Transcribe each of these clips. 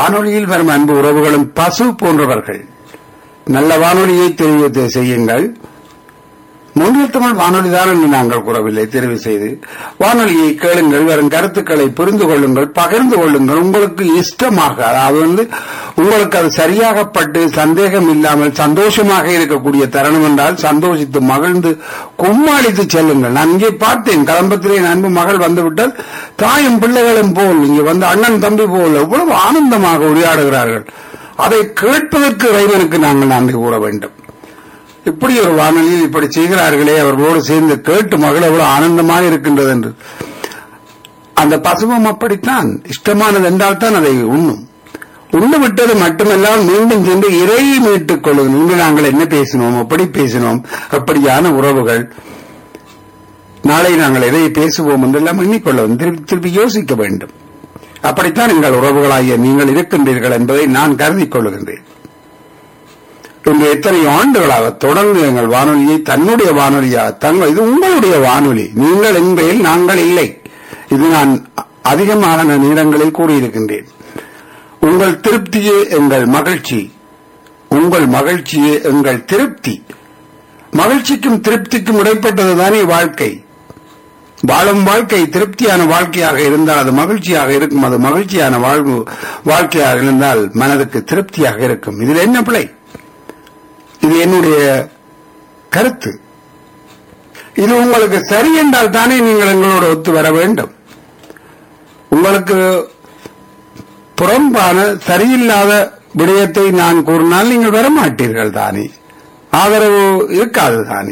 வானொலியில் வரும் அன்பு உறவுகளும் பசு போன்றவர்கள் நல்ல வானொலியை தெரிவு செய்யுங்கள் மூன்றில் தமிழ் வானொலி தான் என்று நாங்கள் கூறவில்லை தெரிவு செய்து வானொலியை கேளுங்கள் வரும் கருத்துக்களை புரிந்து கொள்ளுங்கள் பகிர்ந்து கொள்ளுங்கள் உங்களுக்கு இஷ்டமாக அதாவது வந்து உங்களுக்கு அது சரியாகப்பட்டு சந்தேகம் இல்லாமல் சந்தோஷமாக இருக்கக்கூடிய தருணம் என்றால் சந்தோஷித்து மகிழ்ந்து கும்மாளித்து செல்லுங்கள் நான் இங்கே பார்த்தேன் கலம்பத்திலே என் அன்பு மகள் வந்துவிட்டால் தாயும் பிள்ளைகளும் போல் இங்கே வந்து அண்ணன் தம்பி போல் எவ்வளவு ஆனந்தமாக உரையாடுகிறார்கள் அதை கேட்பதற்கு இறைவனுக்கு நாங்கள் நன்றி கூற வேண்டும் இப்படி ஒரு வானொலியில் இப்படி செய்கிறார்களே அவர்களோடு சேர்ந்து கேட்டு மகள் எவ்வளவு ஆனந்தமாக இருக்கின்றது என்று அந்த பசுவம் அப்படித்தான் இஷ்டமானது என்றால் தான் அதை உண்ணும் உண்ணு விட்டது மட்டுமல்லாம் மீண்டும் சென்று இறை மீட்டுக் கொள்ளும் இன்று நாங்கள் என்ன பேசினோம் எப்படி பேசினோம் அப்படியான உறவுகள் நாளை நாங்கள் எதை பேசுவோம் என்றெல்லாம் எண்ணிக்கொள்ள வேண்டும். திருப்பி திருப்பி யோசிக்க வேண்டும் அப்படித்தான் எங்கள் உறவுகளாகிய நீங்கள் இருக்கின்றீர்கள் என்பதை நான் கருதிக் கொள்கின்றேன் இன்று எத்தனை ஆண்டுகளாக தொடர்ந்து எங்கள் வானொலியை தன்னுடைய வானொலியாக தங்கள் இது உங்களுடைய வானொலி நீங்கள் என்பதில் நாங்கள் இல்லை இது நான் அதிகமாக நான் இடங்களில் கூறியிருக்கின்றேன் உங்கள் திருப்தியே எங்கள் மகிழ்ச்சி உங்கள் மகிழ்ச்சியே எங்கள் திருப்தி மகிழ்ச்சிக்கும் திருப்திக்கும் இடைப்பட்டதுதானே வாழ்க்கை வாழும் வாழ்க்கை திருப்தியான வாழ்க்கையாக இருந்தால் அது மகிழ்ச்சியாக இருக்கும் அது மகிழ்ச்சியான வாழ்வு வாழ்க்கையாக இருந்தால் மனதுக்கு திருப்தியாக இருக்கும் இதில் என்ன பிழை இது என்னுடைய கருத்து இது உங்களுக்கு சரி என்றால் தானே நீங்கள் எங்களோடு ஒத்து வர வேண்டும் உங்களுக்கு புறம்பான சரியில்லாத விடயத்தை நான் கூறினால் நீங்கள் வரமாட்டீர்கள் தானே ஆதரவு இருக்காது தானே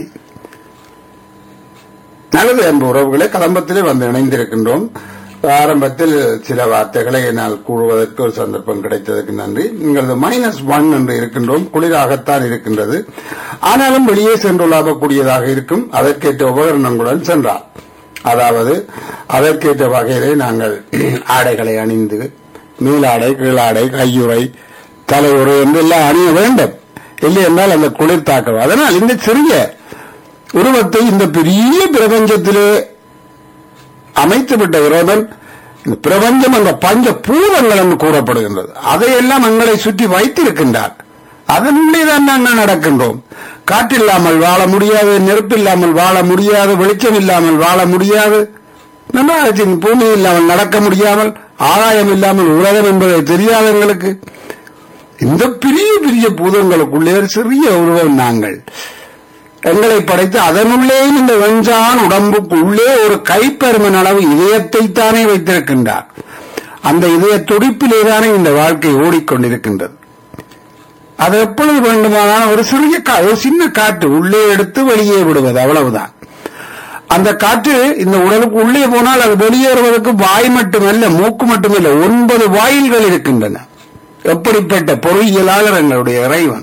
நல்லது அன்பு உறவுகளே கலம்பத்திலே வந்து இணைந்திருக்கின்றோம் ஆரம்பத்தில் சில வார்த்தைகளை என்னால் கூறுவதற்கு ஒரு சந்தர்ப்பம் கிடைத்ததற்கு நன்றி நீங்களது மைனஸ் ஒன் என்று இருக்கின்றோம் குளிராகத்தான் இருக்கின்றது ஆனாலும் வெளியே சென்று லாபக்கூடியதாக இருக்கும் அதற்கேற்ற உபகரணங்களுடன் சென்றார் அதாவது அதற்கேற்ற வகையிலே நாங்கள் ஆடைகளை அணிந்து மேலாடை கீழாடை கையுறை தலையுறை என்று எல்லாம் அணிய வேண்டும் இல்லை என்றால் அந்த குளிர் தாக்கம் அதனால் இந்த சிறிய உருவத்தை இந்த பெரிய பிரபஞ்சத்திலே அமைத்துவிட்ட இறைவன் இந்த பிரபஞ்சம் அந்த பஞ்ச பூதங்கள் என்று கூறப்படுகின்றது அதையெல்லாம் எங்களை சுற்றி வைத்திருக்கின்றார் அதனுள்ளே தான் நாங்கள் நடக்கின்றோம் காற்றில்லாமல் வாழ முடியாது நெருப்பில்லாமல் வாழ முடியாது வெளிச்சம் இல்லாமல் வாழ முடியாது நன்றாகத்தின் பூமி இல்லாமல் நடக்க முடியாமல் ஆதாயம் இல்லாமல் உலகம் என்பதை தெரியாத எங்களுக்கு இந்த பெரிய பெரிய பூதங்களுக்குள்ளே ஒரு சிறிய உருவம் நாங்கள் எங்களை படைத்து அதனுள்ளே இந்த வெஞ்சான் உடம்புக்குள்ளே ஒரு கைப்பெருமன் அளவு இதயத்தை தானே வைத்திருக்கின்றார் அந்த இதய துடிப்பிலே தானே இந்த வாழ்க்கை ஓடிக்கொண்டிருக்கின்றது அது எப்பொழுது வேண்டுமானால் ஒரு சிறிய கா- ஒரு சின்ன காற்று உள்ளே எடுத்து வெளியே விடுவது அவ்வளவுதான் அந்த காற்று இந்த உடலுக்கு உள்ளே போனால் அது வெளியேறுவதற்கு வாய் மட்டுமல்ல மூக்கு மட்டுமல்ல ஒன்பது வாயில்கள் இருக்கின்றன எப்படிப்பட்ட பொறியியலாளர் எங்களுடைய இறைவன்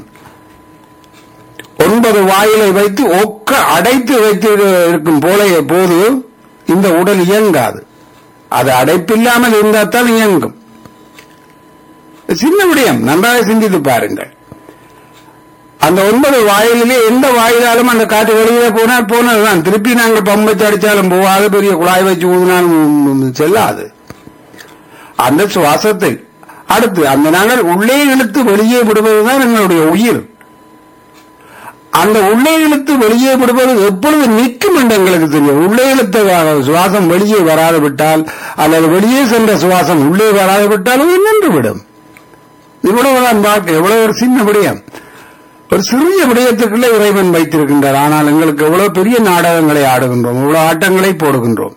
ஒன்பது வாயிலை வைத்து ஒக்க அடைத்து வைத்து இருக்கும் போல போது இந்த உடல் இயங்காது அது அடைப்பில்லாமல் இருந்தால் தான் இயங்கும் சின்ன விடயம் நன்றாக சிந்தித்து பாருங்கள் அந்த ஒன்பது வாயிலே எந்த வாயிலாலும் அந்த காற்று வெளியே போனால் போனதுதான் திருப்பி நாங்கள் பம்பச்சு அடிச்சாலும் போகாது பெரிய குழாய் வச்சு ஊதினாலும் செல்லாது அந்த சுவாசத்தை அடுத்து அந்த நாங்கள் உள்ளே இழுத்து வெளியே விடுவதுதான் எங்களுடைய உயிர் அந்த உள்ளே இழுத்து வெளியே விடுவது எப்பொழுது நிற்கும் என்று எங்களுக்கு தெரியும் உள்ளே இழுத்த சுவாசம் வெளியே வராது விட்டால் அல்லது வெளியே சென்ற சுவாசம் உள்ளே வராது விட்டால் அது நின்று விடும் இவ்வளவுதான் வாழ்க்கை எவ்வளவு ஒரு சின்ன விடயம் ஒரு சிறிய விடயத்துக்குள்ளே இறைவன் வைத்திருக்கின்றார் ஆனால் எங்களுக்கு எவ்வளவு பெரிய நாடகங்களை ஆடுகின்றோம் எவ்வளவு ஆட்டங்களை போடுகின்றோம்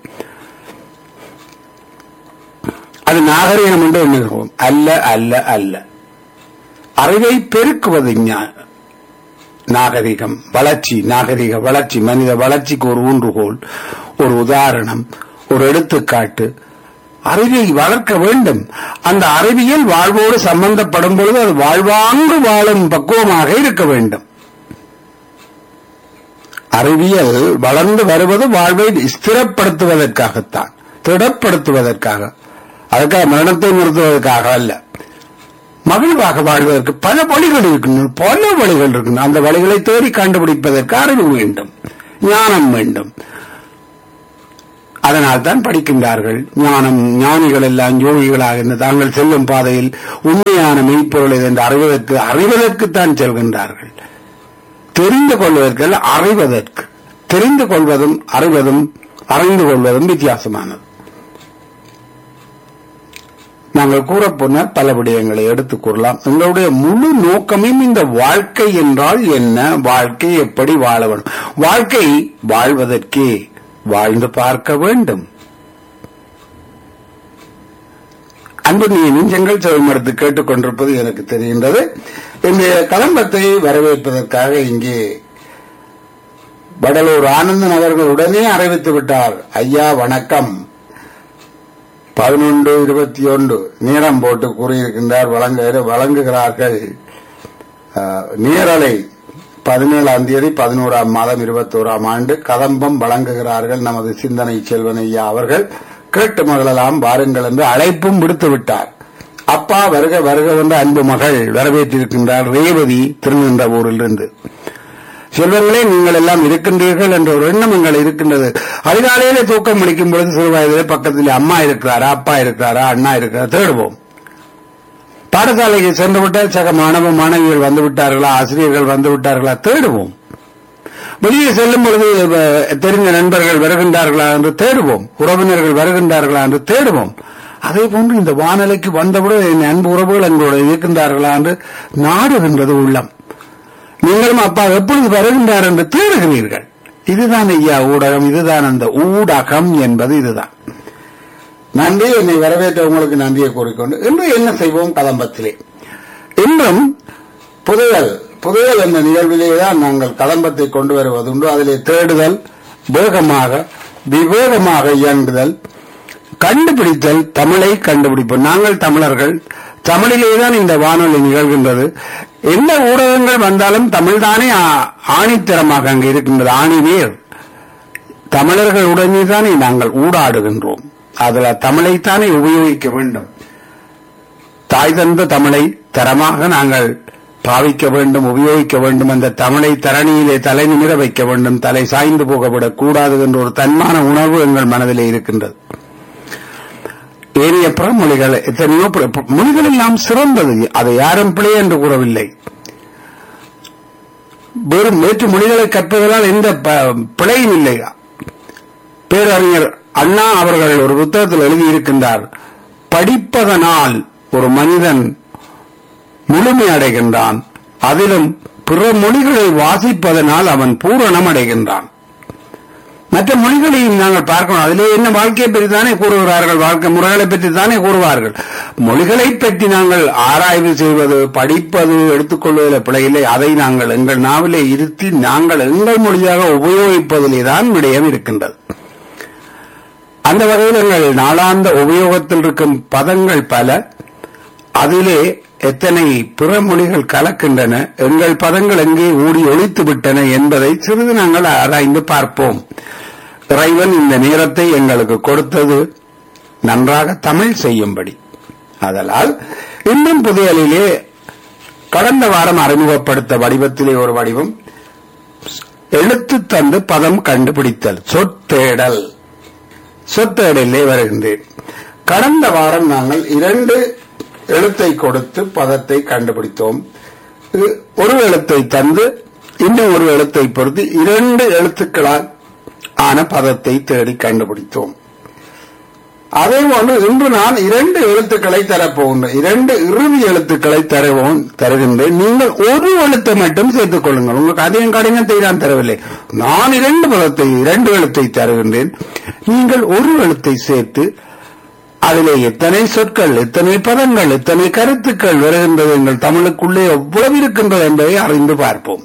அது நாகரிகம் என்று எண்ணுகிறோம் அல்ல அல்ல அல்ல அறிவை பெருக்குவது ஞா- நாகரிகம் வளர்ச்சி நாகரிக வளர்ச்சி மனித வளர்ச்சிக்கு ஒரு ஊன்றுகோல் ஒரு உதாரணம் ஒரு எடுத்துக்காட்டு அறிவை வளர்க்க வேண்டும் அந்த அறிவியல் வாழ்வோடு சம்பந்தப்படும் பொழுது அது வாழ்வாங்கு வாழும் பக்குவமாக இருக்க வேண்டும் அறிவியல் வளர்ந்து வருவது வாழ்வை ஸ்திரப்படுத்துவதற்காகத்தான் திடப்படுத்துவதற்காக அதுக்காக மரணத்தை நிறுத்துவதற்காக அல்ல மகிழ்வாக வாழ்வதற்கு பல வழிகள் இருக்கின்றன பல வழிகள் இருக்கின்றன அந்த வழிகளை தேடி கண்டுபிடிப்பதற்கு அறிவு வேண்டும் ஞானம் வேண்டும் அதனால் தான் படிக்கின்றார்கள் ஞானம் ஞானிகள் எல்லாம் யோகிகளாக இந்த தாங்கள் செல்லும் பாதையில் உண்மையான மெய்ப்பொருள் இது என்று அறிவதற்கு அறிவதற்குத்தான் செல்கின்றார்கள் தெரிந்து கொள்வதற்கு அல்ல, அறிவதற்கு தெரிந்து கொள்வதும் அறிவதும் அறிந்து கொள்வதும் வித்தியாசமானது நாங்கள் கூறப்போன பல விடயங்களை எடுத்துக் கூறலாம் எங்களுடைய முழு நோக்கமும் இந்த வாழ்க்கை என்றால் என்ன வாழ்க்கை எப்படி வாழ வேண்டும் வாழ்க்கை வாழ்வதற்கே வாழ்ந்து பார்க்க வேண்டும் அன்பு நீ நெஞ்சங்கள் செவமடுத்து கேட்டுக்கொண்டிருப்பது எனக்கு தெரிகின்றது இந்த கலம்பத்தை வரவேற்பதற்காக இங்கே வடலூர் ஆனந்தன் அவர்கள் உடனே அறிவித்து விட்டார் ஐயா வணக்கம் பதினொன்று இருபத்தி ஒன்று நேரம் போட்டு கூறியிருக்கின்றார் வழங்க வழங்குகிறார்கள் அஹ், நேரலை பதினேழாம் தேதி பதினோராம் மாதம் இருபத்தோராம் ஆண்டு கதம்பம் வழங்குகிறார்கள் நமது சிந்தனை செல்வன் ஐயா அவர்கள் கேட்டு மகளெல்லாம் வாருங்கள் என்று அழைப்பும் விடுத்து விட்டார் அப்பா வருக வருக என்ற அன்பு மகள் வரவேற்றிருக்கின்றார் ரேவதி திருநின்றவூரிலிருந்து செல்வங்களே நீங்கள் எல்லாம் இருக்கின்றீர்கள் என்ற ஒரு எண்ணம் எங்கள் இருக்கின்றது அதிகாலையிலே தூக்கம் முடிக்கும் பொழுது சிறு வயதிலே பக்கத்தில் அம்மா இருக்கிறாரா அப்பா இருக்கிறாரா அண்ணா இருக்கிறாரா தேடுவோம் பாடசாலைக்கு சென்று விட்டால் சக மாணவ மாணவிகள் வந்து விட்டார்களா ஆசிரியர்கள் வந்து விட்டார்களா தேடுவோம் வெளியே செல்லும் பொழுது அஹ், தெரிந்த நண்பர்கள் வருகின்றார்களா என்று தேடுவோம் உறவினர்கள் வருகின்றார்களா என்று தேடுவோம் அதே போன்று இந்த வானிலைக்கு வந்தவுடன் என் அன்பு உறவுகள் எங்களோட இருக்கின்றார்களா என்று நாடுகின்றது உள்ளம் நீங்களும் அப்பா எப்பொழுது வருகின்றார் என்று தேடுகிறீர்கள் இதுதான் ஐயா ஊடகம் இதுதான் அந்த ஊடகம் என்பது இதுதான் நன்றி என்னை வரவேற்ற உங்களுக்கு நன்றியை கூறிக்கொண்டு இன்று என்ன செய்வோம் கதம்பத்திலே இன்றும் புதையல் புதையல் என்ற நிகழ்விலே தான் நாங்கள் கதம்பத்தை கொண்டு வருவதுண்டு அதிலே தேடுதல் வேகமாக விவேகமாக இயங்குதல் கண்டுபிடித்தல் தமிழை கண்டுபிடிப்போம் நாங்கள் தமிழர்கள் தமிழிலே தான் இந்த வானொலி நிகழ்கின்றது எந்த ஊடகங்கள் வந்தாலும் தமிழ்தானே ஆ- ஆணித்தரமாக அங்கு இருக்கின்றது ஆணிவேர் தமிழர்கள் உடனே தானே நாங்கள் ஊடாடுகின்றோம் அதுல தமிழைத்தானே உபயோகிக்க வேண்டும் தாய் தந்த தமிழை தரமாக நாங்கள் பாவிக்க வேண்டும் உபயோகிக்க வேண்டும் அந்த தமிழை தரணியிலே தலை நிமிர வைக்க வேண்டும் தலை சாய்ந்து போகவிடக் கூடாது என்ற ஒரு தன்மான உணர்வு எங்கள் மனதிலே இருக்கின்றது ஏனைய பிற மொழிகள் எத்தனையோ பிற- பிற- மொழிகள் எல்லாம் சிறந்தது அதை யாரும் பிழை என்று கூறவில்லை வெறும் வேற்று மொழிகளை கற்பதனால் எந்த ப- பிழையும் இல்லை பேரறிஞர் அண்ணா அவர்கள் ஒரு புத்தகத்தில் எழுதியிருக்கின்றார் படிப்பதனால் ஒரு மனிதன் முழுமை அடைகின்றான் அதிலும் பிற மொழிகளை வாசிப்பதனால் அவன் பூரணம் அடைகின்றான் மற்ற மொழிகளையும் நாங்கள் பார்க்கணும் அதிலே என்ன வாழ்க்கையை பற்றி தானே கூறுகிறார்கள் வாழ்க்கை முறைகளை பற்றி தானே கூறுவார்கள் மொழிகளை பற்றி நாங்கள் ஆராய்வு செய்வது படிப்பது எடுத்துக்கொள்வதில் பிழையில்லை அதை நாங்கள் எங்கள் நாவிலே இருத்தி நாங்கள் எங்கள் மொழியாக உபயோகிப்பதிலே தான் விடயம் இருக்கின்றது அந்த வகையில் எங்கள் நாளாந்த உபயோகத்தில் இருக்கும் பதங்கள் பல அதிலே எத்தனை பிற மொழிகள் கலக்கின்றன எங்கள் பதங்கள் எங்கே ஊடி ஒழித்து விட்டன என்பதை சிறிது நாங்கள் ஆராய்ந்து பார்ப்போம் இறைவன் இந்த நேரத்தை எங்களுக்கு கொடுத்தது நன்றாக தமிழ் செய்யும்படி அதனால் இன்னும் புதையலிலே கடந்த வாரம் அறிமுகப்படுத்த வடிவத்திலே ஒரு வடிவம் எழுத்து தந்து பதம் கண்டுபிடித்தல் சொத்தேடல் சொத்தேடலே வருகின்றேன் கடந்த வாரம் நாங்கள் இரண்டு எழுத்தை கொடுத்து பதத்தை கண்டுபிடித்தோம் இது ஒரு எழுத்தை தந்து இன்னும் ஒரு எழுத்தை பொறுத்து இரண்டு எழுத்துக்களால் ஆன பதத்தை தேடி கண்டுபிடித்தோம் அதே போன்று இன்று நான் இரண்டு எழுத்துக்களை தரப்போகின்றேன் இரண்டு இறுதி எழுத்துக்களை தருவோம் தருகின்றேன் நீங்கள் ஒரு எழுத்தை மட்டும் சேர்த்துக் கொள்ளுங்கள் உங்களுக்கு அதிகம் கடினத்தை நான் தரவில்லை நான் இரண்டு பதத்தை இரண்டு எழுத்தை தருகின்றேன் நீங்கள் ஒரு எழுத்தை சேர்த்து அதிலே எத்தனை சொற்கள் எத்தனை பதங்கள் எத்தனை கருத்துக்கள் வருகின்றது எங்கள் தமிழுக்குள்ளே எவ்வளவு இருக்கின்றது என்பதை அறிந்து பார்ப்போம்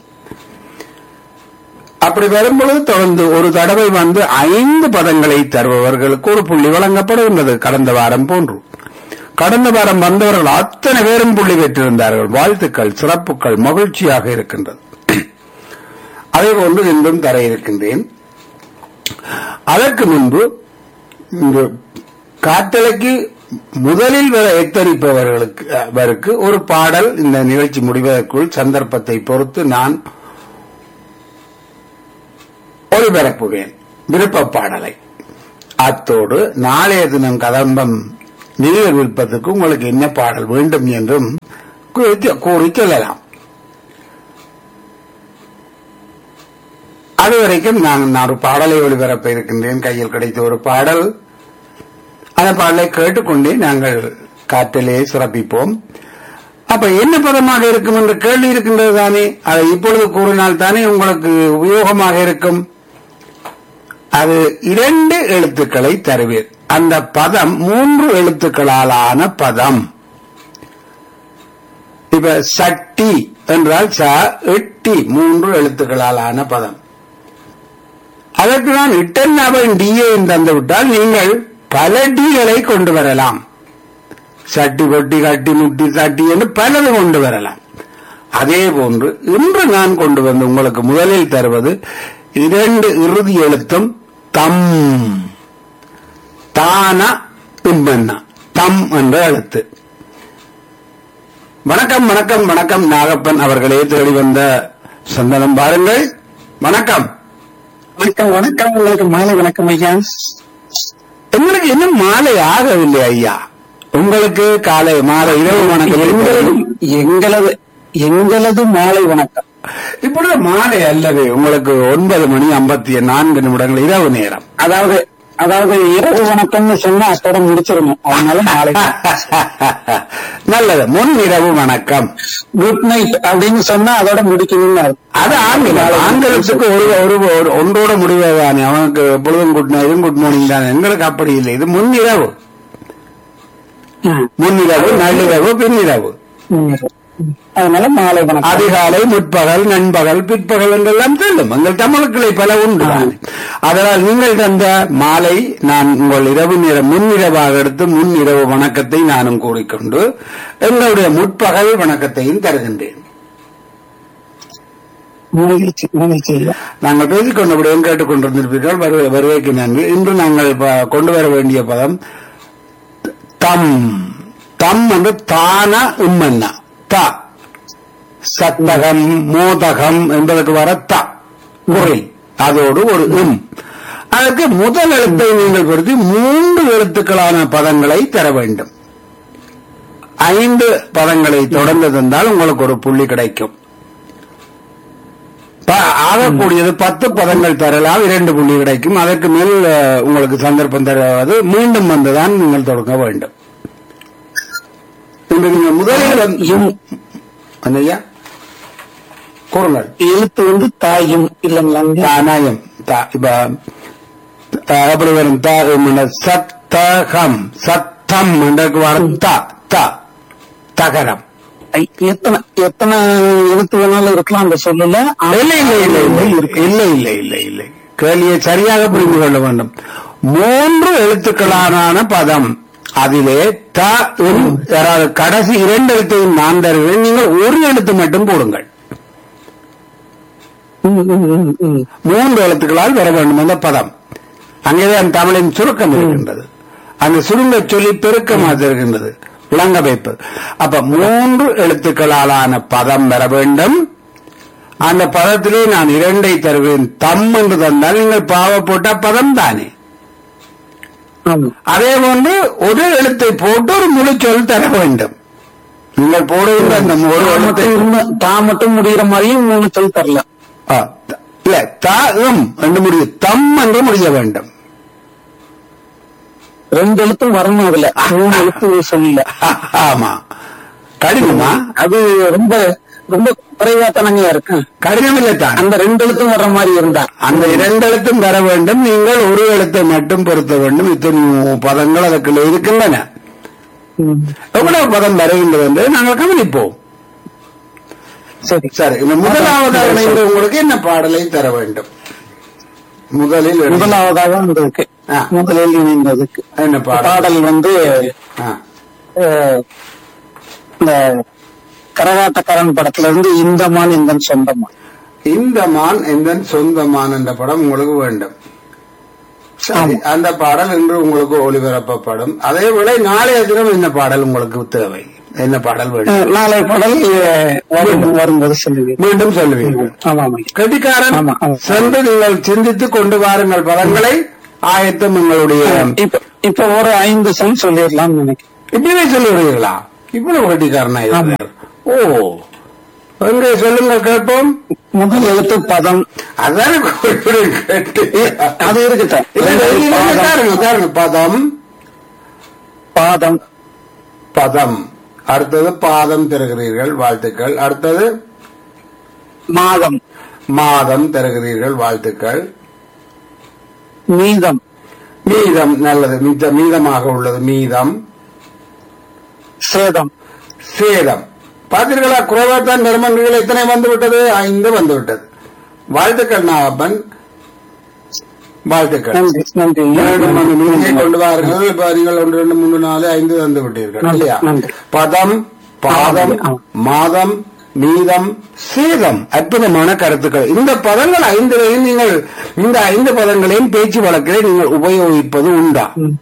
அப்படி வரும்பொழுது தொடர்ந்து ஒரு தடவை வந்து ஐந்து பதங்களை தருபவர்களுக்கு ஒரு புள்ளி வழங்கப்படுகின்றது கடந்த வாரம் போன்று கடந்த வாரம் வந்தவர்கள் அத்தனை பேரும் புள்ளி பெற்றிருந்தார்கள் வாழ்த்துக்கள் சிறப்புகள் மகிழ்ச்சியாக இருக்கின்றது அதே போன்று இன்றும் தர இருக்கின்றேன் அதற்கு முன்பு இந்த காத்தலைக்கு முதலில் வர எத்தரிப்பவர்களுக்கு அவருக்கு ஒரு பாடல் இந்த நிகழ்ச்சி முடிவதற்குள் சந்தர்ப்பத்தை பொறுத்து நான் ஒளிபரப்புவேன் விருப்ப பாடலை அத்தோடு நாளைய தினம் கதம்பம் நீர் விற்பதற்கு உங்களுக்கு என்ன பாடல் வேண்டும் என்றும் குறித்து- கூறி சொல்லலாம் அதுவரைக்கும் நான் நான் ஒரு பாடலை ஒளிபரப்ப இருக்கின்றேன் கையில் கிடைத்த ஒரு பாடல் அந்த பாடலை கேட்டுக்கொண்டே நாங்கள் காற்றிலே சிறப்பிப்போம் அப்ப என்ன பதமாக இருக்கும் என்ற கேள்வி இருக்கின்றது தானே அதை இப்பொழுது கூறினால் தானே உங்களுக்கு உபயோகமாக இருக்கும் அது இரண்டு எழுத்துக்களை தருவீர் அந்த பதம் மூன்று எழுத்துக்களாலான பதம் இப்ப சட்டி என்றால் ச எட்டி மூன்று எழுத்துக்களாலான பதம் அதற்கு நான் இட்டன் அவன் டிஏ தந்து விட்டால் நீங்கள் பல டீகளை கொண்டு வரலாம் சட்டி கொட்டி கட்டி முட்டி தட்டி என்று பலது கொண்டு வரலாம் அதே போன்று இன்று நான் கொண்டு வந்து உங்களுக்கு முதலில் தருவது இரண்டு இறுதி எழுத்தும் தம் தான பிம்பன்னா தம் என்ற எழுத்து வணக்கம் வணக்கம் வணக்கம் நாகப்பன் அவர்களே தேடி வந்த சந்தனம் பாருங்கள் வணக்கம் வணக்கம் வணக்கம் உங்களுக்கு மாலை வணக்கம் ஐயா எங்களுக்கு இன்னும் மாலை ஆகவில்லை ஐயா உங்களுக்கு காலை மாலை இரவு வணக்கம் எங்களது எங்களது எங்களது மாலை வணக்கம் இப்பொழுது மாலை அல்லவே உங்களுக்கு ஒன்பது மணி ஐம்பத்தி நான்கு நிமிடங்கள் இரவு நேரம் அதாவது அதாவது இரவு வணக்கம்னு சொன்னா அத்தோட முடிச்சிடணும் அதனால மாலை நல்லது முன் இரவு வணக்கம் குட் நைட் அப்படின்னு சொன்னா அதோட முடிக்கணும்னு அர்த்தம். அது ஆங்கிலம் ஆங்கிலத்துக்கு ஒரு ஒரு ஒரு- ஒன்றோட முடிவதானே அவனுக்கு எப்பொழுதும் குட் நைட்டும் குட் மார்னிங் தானே எங்களுக்கு அப்படி இல்லை இது முன் இரவு ம். முன்னிரவு நள்ளிரவு பின்னிரவு ம். அதனால மாலை வணக்கம் அதிகாலை முற்பகல் நண்பகல் பிற்பகல் என்றெல்லாம் செல்லும் எங்கள் தமிழுக்களை பல உண்டு தானே. அதனால் நீங்கள் தந்த மாலை நான் உங்கள் இரவு நேரம் முன்னிரவாக எடுத்து முன்னிரவு வணக்கத்தை நானும் கூறிக்கொண்டு எங்களுடைய முற்பகல் வணக்கத்தையும் தருகின்றேன் மகிழ்ச்சி மகிழ்ச்சி ஐயா நாங்கள் பேசிக் கொண்டபடியும் கேட்டுக்கொண்டிருந்திருப்பீர்கள் வருகை வருகைக்கு நன்றி இன்று நாங்கள் ப- கொண்டு வர வேண்டிய பதம் தம் தம் என்று தான உம்மன்னா த சத்தகம் மோதகம் என்பதற்கு வர த குரில் அதோடு ஒரு உம் அதற்கு முதல் எழுத்தை நீங்கள் பொறுத்து மூன்று எழுத்துக்களான பதங்களை தர வேண்டும் ஐந்து பதங்களை தொடர்ந்து தந்தால் உங்களுக்கு ஒரு புள்ளி கிடைக்கும் ப- ஆகக்கூடியது பத்து பதங்கள் தரலாம் இரண்டு புள்ளி கிடைக்கும் அதற்கு மேல் அஹ், உங்களுக்கு சந்தர்ப்பம் தருவது மீண்டும் வந்துதான் நீங்கள் தொடங்க வேண்டும் இன்று நீங்கள் முதலில் வந்து- இம் ஐயா கூறுங்கள் எழுத்து வந்து தாயும் இல்லைங்களாங்க தானாயம் தா- இப்ப அஹ், எப்படி வரும் தா என்ற சத்தகம் சத்தம் என்றக்கு வரும் த த தகரம் ஐ, எத்தனை எத்தனை எழுத்து வேணாலும் இருக்கலாம் அந்த சொல்லல ஆனா இல்லை இல்லை இல்லை இல்லை இல்லை இல்லை இல்லை இல்லை கேள்வியை சரியாக புரிந்து கொள்ள வேண்டும் மூன்று எழுத்துக்களான பதம் அதிலே த உம், யாராவது கடைசி இரண்டு எழுத்தையும் நான் தருவேன் நீங்கள் ஒரு எழுத்து மட்டும் போடுங்கள் ம், ம், ம், ம். மூன்று எழுத்துக்களால் வர வேண்டும் அந்த பதம் அங்கேதான் தமிழின் சுருக்கம் இருக்கின்றது அந்த சுருங்க சொல்லி பெருக்கமாக இருக்கின்றது விளங்க வைப்பு அப்ப மூன்று எழுத்துக்களாலான பதம் வர வேண்டும் அந்த பதத்திலே நான் இரண்டை தருவேன் தம் என்று தந்தால் நீங்கள் பாவ போட்ட பதம் தானே ஆமா அதே போன்று ஒரு எழுத்தை போட்டு ஒரு முழு சொல் தர வேண்டும் நீங்கள் போடுகின்ற அந்த ஒரு தா எழுத்தை மட்டும் உண்மை- தா மட்டும் முடிகிற மாதிரியும் மூணு சொல் தரல ஆ, த- இல்ல த உம் என்று முடியும் தம் என்று முடிய வேண்டும் ரெண்டு எழுத்தும் வரணும் அதுல மூணு எழுத்து சொல்லல ஆமா கடினமா அது ரொம்ப ரொம்ப குறைவா தானங்க இருக்கு கடினம் இல்லை தான் அந்த ரெண்டு எழுத்தும் வர்ற மாதிரி இருந்தா அந்த இரண்டு எழுத்தும் பெற வேண்டும் நீங்கள் ஒரு எழுத்தை மட்டும் பொருத்த வேண்டும் இத்தனை பதங்கள் அதற்குள்ள இருக்கின்றன ம். எவ்வளவு பதம் வருகின்றது என்று நாங்கள் கவனிப்போம் சரி சரி இந்த முதலாவதாக இணைந்து உங்களுக்கு என்ன பாடலை தர வேண்டும் முதலில் எழுதி- முதலாவதாக வந்ததுக்கு ஆ. முதலில் இணைந்ததுக்கு என்ன பாடல் பாடல் வந்து ஆ. அஹ், இந்த கரகாட்டக்காரன் படத்துல இருந்து இந்த மான் இந்த சொந்தமா இந்த மான் எந்த சொந்த மான் என்ற படம் உங்களுக்கு வேண்டும் சரி அந்த பாடல் இன்று உங்களுக்கு ஒளிபரப்பப்படும் அதே போல நாளைய தினம் இந்த பாடல் உங்களுக்கு தேவை என்ன பாடல் வேண்டும் அஹ், நாளை பாடல் அஹ், வரும் வரும்போது சொல்லுவீங்க மீண்டும் சொல்லுவீர்கள் ஆமா ஆமா கெட்டிக்காரன் ஆமா, ஆமா. சென்று நீங்கள் சிந்தித்து கொண்டு வாருங்கள் பதங்களை ஆயத்தம் எங்களுடைய இப்ப இப்ப ஒரு ஐந்து சொல் சொல்லிடலாம்னு நினைக்கிறேன் இப்படியே சொல்லுவீங்களா இவ்வளவு கட்டிக்காரனா இருக்கிறார் ஓ எங்க சொல்லுங்க கேட்போம் முதல் எழுத்து பதம் அதான குறிப்பிடு கேட்டு அது இருக்குதான் இல்ல, இல்ல, இல்ல, தாருங்க, தாருங்க. பதம் பாதம் பதம் அடுத்தது பாதம் தருகிறீர்கள் வாழ்த்துக்கள் அடுத்தது மாதம் மாதம் தருகிறீர்கள் வாழ்த்துக்கள் மீதம் மீதம் நல்லது மித மீதமாக உள்ளது மீதம் சேதம் சேதம் பார்த்தீர்களா குறைவாத்தான் நெருமங்கள் எத்தனை வந்து விட்டது ஐந்து வந்து விட்டது வாழ்த்துக்கள் நாகப்பன் வாழ்த்துக்கள் நன்றி நன்றி மீண்டும் அந்த மீதியை கொண்டு வாருங்கள் இப்ப நீங்கள் ஒன்று ரெண்டு மூணு நாலு ஐந்து தந்து விட்டீர்கள் நன்றி, இல்லையா நன்றி. பதம் பாதம் ஆமாம். மாதம் மீதம் சேதம் அற்புதமான கருத்துக்கள் இந்த பதங்கள் ஐந்திலையும் நீங்கள் இந்த ஐந்து பதங்களையும் பேச்சு வழக்கிலே நீங்கள் உபயோகிப்பது உண்டா ம்.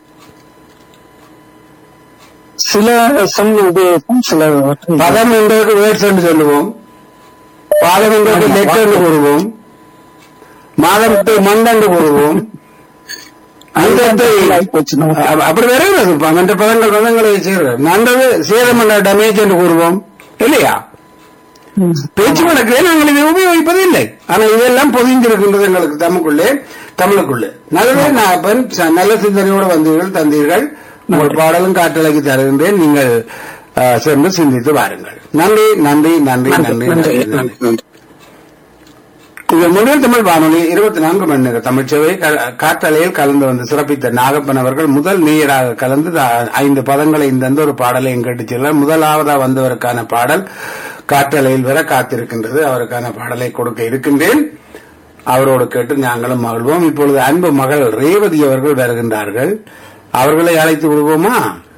சில சொல் உபயோகிக்கும் சில பதம் என்றதுக்கு வேர்ட்ஸ் என்று சொல்லுவோம் பாதம் என்றதுக்கு ஆமா. லெட் என்று கூறுவோம் மாதத்தை மண் என்று கூறுவோம் ஐந்தத்தை போச்சு நமக்கு. அ- அப்படி வருகிறது பன்னெண்டு பதங்கள் பதங்களை சேர்றது நல்லது சேதம் என்ற டமேஜ் என்று கூறுவோம் இல்லையா ம். பேச்சு வழக்கிலே நாங்கள் இதை உபயோகிப்பது இல்லை ஆனா இதெல்லாம் பொதிந்திருக்கின்றது எங்களுக்கு தமிழுக்குள்ளே தமிழுக்குள்ளே நல்லதே நான் அப்ப ச- நல்ல சிந்தனையோடு வந்தீர்கள் தந்தீர்கள் உங்கள் பாடலும் காட்டலைக்கு தருகின்றேன் நீங்கள் அ, சென்று சிந்தித்து வாருங்கள் நன்றி நன்றி நன்றி நன்றி நன்றி நன்றி நன்றி நன்றி நன்றி இது முதல் தமிழ் வானொலி இருபத்தி நான்கு மணி நேர தமிழ்ச்சேவை க- காற்றலையில் கலந்து வந்து சிறப்பித்த நாகப்பன் அவர்கள் முதல் நேயராக கலந்து த- ஐந்து பதங்களை இந்த ஒரு பாடலை கேட்டுச் செல்ல முதலாவதா வந்தவருக்கான பாடல் காற்றலையில் வர காத்திருக்கின்றது அவருக்கான பாடலை கொடுக்க இருக்கின்றேன் அவரோடு கேட்டு நாங்களும் மகிழ்வோம் இப்பொழுது அன்பு மகள் ரேவதி அவர்கள் வருகின்றார்கள் அவர்களை அழைத்து விடுவோமா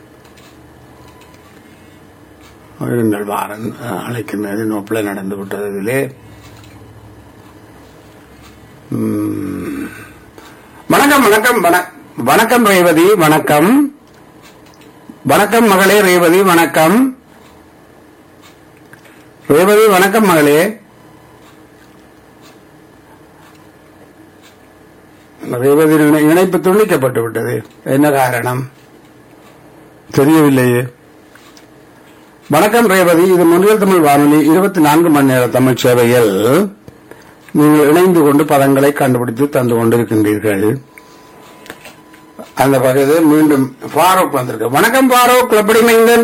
வருங்கள் வாரன் அழைக்கின்றது நோப்பில் நடந்து விட்டது இதிலே ம். வணக்கம் வணக்கம் வண- வணக்கம் ரேவதி வணக்கம் வணக்கம் மகளே ரேவதி வணக்கம் ரேவதி வணக்கம் மகளே ரேவதி இணை- இணைப்பு துண்டிக்கப்பட்டு விட்டது என்ன காரணம் தெரியவில்லையே வணக்கம் ரேவதி இது முன்னில் தமிழ் வானொலி இருபத்தி நான்கு மணி நேர தமிழ் சேவையில் நீங்கள் இணைந்து கொண்டு பதங்களை கண்டுபிடித்து தந்து கொண்டிருக்கின்றீர்கள் அந்த வகையில் மீண்டும் ஃபாரூக் வந்திருக்கு வணக்கம் ஃபாரூக் எப்படி மைந்தன்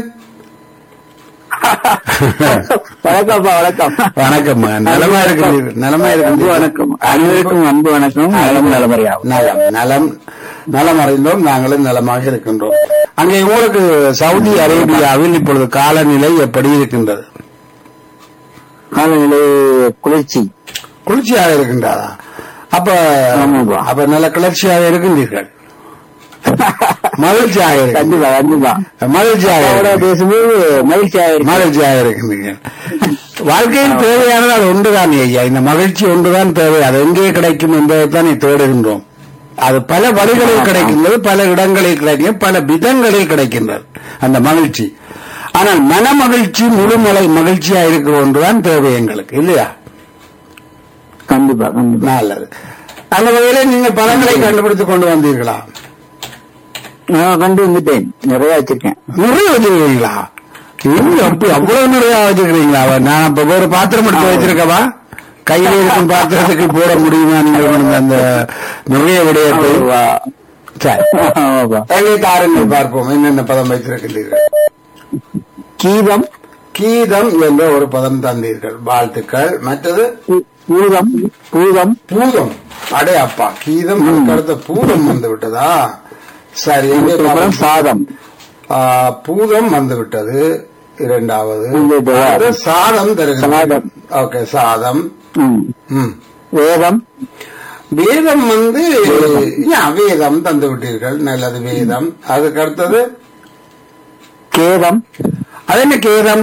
வணக்கம்ப்பா வணக்கம் வணக்கம் நலமா இருக்கிறீர்கள் நலமா அன்பு இருக்கிறீர்கள் வணக்கம் அனைவருக்கும் அன்பு வணக்கம் நலம் நலமறியாகும் நலம் நலம் நலம் அறிந்தோம் நாங்களும் நலமாக இருக்கின்றோம் அங்கே உங்களுக்கு சவுதி அரேபியாவில் இப்பொழுது காலநிலை எப்படி இருக்கின்றது காலநிலை குளிர்ச்சி குளிர்ச்சியாக இருக்கின்றதா அப்ப ஆமாப்பா. அப்ப நல்ல கிளர்ச்சியாக இருக்கின்றீர்கள் மகிழ்ச்சியாக இருக்கு கண்டிப்பா கண்டிப்பா மகிழ்ச்சியாக அவரோட இருக்கு. பேசும்போது மகிழ்ச்சியாக இருக்கு மகிழ்ச்சியாக இருக்கின்றீங்க வாழ்க்கையில் தேவையானது அது ஒன்றுதான் ஐயா இந்த மகிழ்ச்சி ஒன்றுதான் தேவை அது எங்கே கிடைக்கும் என்பதைத்தான் தேடுகின்றோம் அது பல வழிகளில் கிடைக்கின்றது பல இடங்களில் கிடைக்கும் பல விதங்களில் கிடைக்கின்றது அந்த மகிழ்ச்சி ஆனால் மன மகிழ்ச்சி முழுமலை மகிழ்ச்சியா இருக்கிற ஒன்றுதான் தேவை எங்களுக்கு இல்லையா கண்டிப்பா கண்டிப்பா நல்லது அந்த வகையில நீங்கள் பழங்களை கண்டுபிடித்துக் கொண்டு வந்தீர்களா நான் கண்டு வந்துட்டேன் நிறைய வச்சிருக்கேன் நிறைய வச்சிருக்கீங்களா இன்னும் அப்படி அவ்வளவு நிறைய வச்சிருக்கீங்களா அவ நான் இப்ப வேற பாத்திரம் எடுத்து வச்சிருக்கவா கையில இருக்கும் பாத்திரத்துக்கு போட முடியுமா நீங்க கொண்டு வந்த அந்த நிறைய விடயத்தை சரி ஆமாப்பா. எங்கே தாருங்கள் பார்ப்போம் என்னென்ன பதம் வைத்திருக்கிறீர்கள் கீதம் கீதம் என்ற ஒரு பதம் தந்தீர்கள் வாழ்த்துக்கள் மற்றது பூ- பூதம் பூதம் பூதம் அடே அப்பா கீதம் அதுக்கு அடுத்த பூதம் வந்து விட்டதா சரி எங்கே அப்புறம் பார்ப்போம். சாதம் ஆ, பூதம் வந்து விட்டது இரண்டாவது பூதம். அது சாதம் தருகிறது சாதம். ஓகே சாதம் ம். ம். வேதம் வேதம் வந்து யா, வேதம் தந்து விட்டீர்கள் நல்லது வேதம் அதுக்கு அடுத்தது கேதம் அது என்ன கேதம்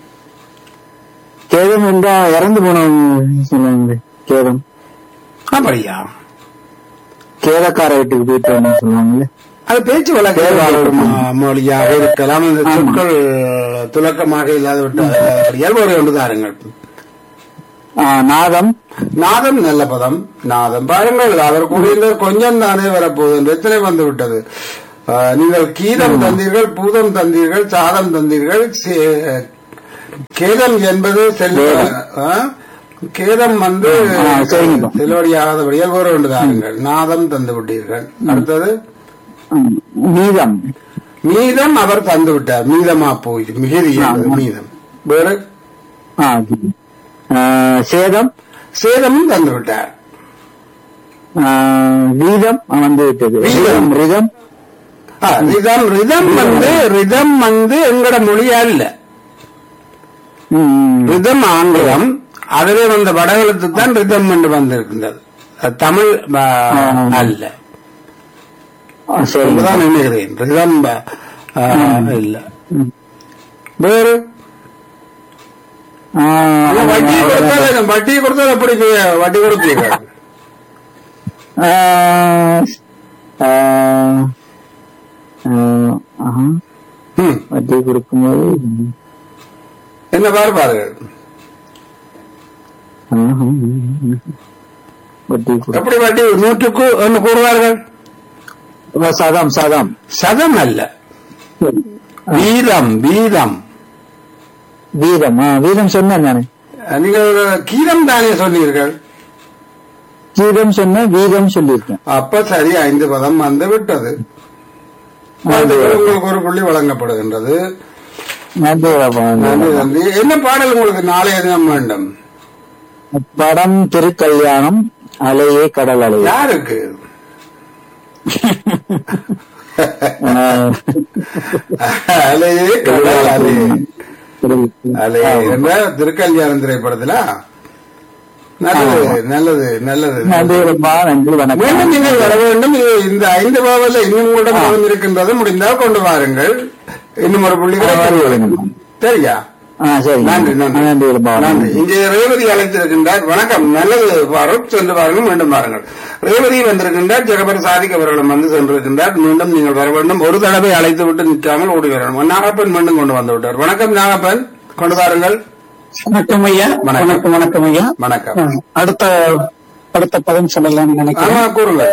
கேதம் என்றா இறந்து போனவங்க சொல்லுவாங்க கேதம் அப்படியா கேதக்கார வீட்டுக்கு போயிட்டு வரணும் சொல்லுவாங்கல்ல அது பேச்சு வழக்கு கேதம். மொழியாக இருக்கலாம் இந்த சொற்கள் துலக்கமாக இல்லாத விட்டால் ஒரு ஒன்று தாருங்கள் ஆ, நாதம் நாதம் நல்ல பதம் நாதம் பாருங்கள் அவர் கூறியிருந்தது கொஞ்சம் தானே வரப்போகுது எத்தனை வந்து விட்டது ஆ, நீங்கள் கீதம் தந்தீர்கள் பூதம் தந்தீர்கள் சாதம் தந்தீர்கள் சே- கேதம் என்பது செல்வ ஆ? கேதம் வந்து ஆ, சரிங்க. செல்வடியாகாதபடியால் ஒரு ஒன்று தாருங்கள் நாதம் தந்து விட்டீர்கள் அடுத்தது ம், நீதம் மீதம் அவர் தந்து விட்டார் மீதமா போய் மிகுதி என்பது மீதம் வேறு ஆ, ஆ, சேதம் சேதமும் தந்து விட்டார் ஆ, வீதம் வந்து விட்டது வீதம். ரிதம் ஆ, ரிதம் ரிதம் வந்து ரிதம் வந்து எங்கட மொழியா இல்ல ம், ரிதம் ஆங்கிலம் அதிலே வந்த வடகலத்து தான் ரிதம் என்று வந்திருக்கின்றது அது தமிழ் ஆ, அல்ல ஆ, சரிங்க தான் நினைக்கிறேன் ரிதம் ஆ, இல்ல ம். வேறு ஆ, ஆனா வட்டி கொடுத்தால் வட்டி கொடுத்தால் எப்படி வட்டி கொடுப்பீங்க ஆ, ஆ, ஆ, ஆஹா. ம். வட்டி கொடுக்கும்போது என்ன பாரு பாருங்கள் ஆஹா. வட்டி கொடு- எப்படி வட்டி நூற்றுக்கு ஒன்று கூறுவார்கள் சதம் சதம் சதம் அல்ல வீதம் வீதம் வீதம் ஆ, வீதம் சொன்னேன் நானு நீங்கள் கீதம் தானே சொன்னீர்கள் கீதம் சொன்னேன் வீதம் சொல்லியிருக்கேன் அப்ப சரி ஐந்து பதம் வந்து விட்டது வாழ்த்துக்கள் உங்களுக்கு ஒரு புள்ளி வழங்கப்படுகின்றது நன்றி பாப்பா. நன்றி நன்றி என்ன பாடல் உங்களுக்கு நாளைய தினம் வேண்டும் படம் திருக்கல்யாணம் அலையே கடல் அலையே யாருக்கு ஆ, அலையே கடல் அலையே திரு- அலையே என்ற திருக்கல்யாணம் திரைப்படத்துல நல்லது நல்லது நல்லது நன்றி ரொம்ப நன்றி மீண்டும் வணக்கம் நீங்கள் வர வேண்டும் இது இந்த ஐந்து பாவல்ல இன்னும் உங்களிடம் பதம் இருக்கின்றது முடிந்தால் கொண்டு வாருங்கள் இன்னும் ஒரு புள்ளி கிடைக்கும். சரியா ஆ சரி நன்றி நன்றி நன்றி ரொம்ப நன்றி இங்கே ரேவதி அழைத்திருக்கின்றார் வணக்கம் நல்லது பாரத் சென்று பாருங்கள் மீண்டும் பாருங்கள் ரேவதி வந்திருக்கின்றார் ஜெகபர் சாதிக் அவர்களும் வந்து சென்றிருக்கின்றார் மீண்டும் நீங்கள் வர வேண்டும் ஒரு தடவை அழைத்து விட்டு நிற்காமல் ஓடி வரணும் நாகப்பன் மீண்டும் கொண்டு வந்து விட்டார் வணக்கம் நாகப்பன் கொண்டு வாருங்கள் வணக்கம் ஐயா வணக்கம். வணக்கம் வணக்கம் ஐயா வணக்கம் ஆ, அடுத்த அடுத்த பதம் சொல்லலாம்னு நினைக்கிறேன் ஆமா கூறுங்கள்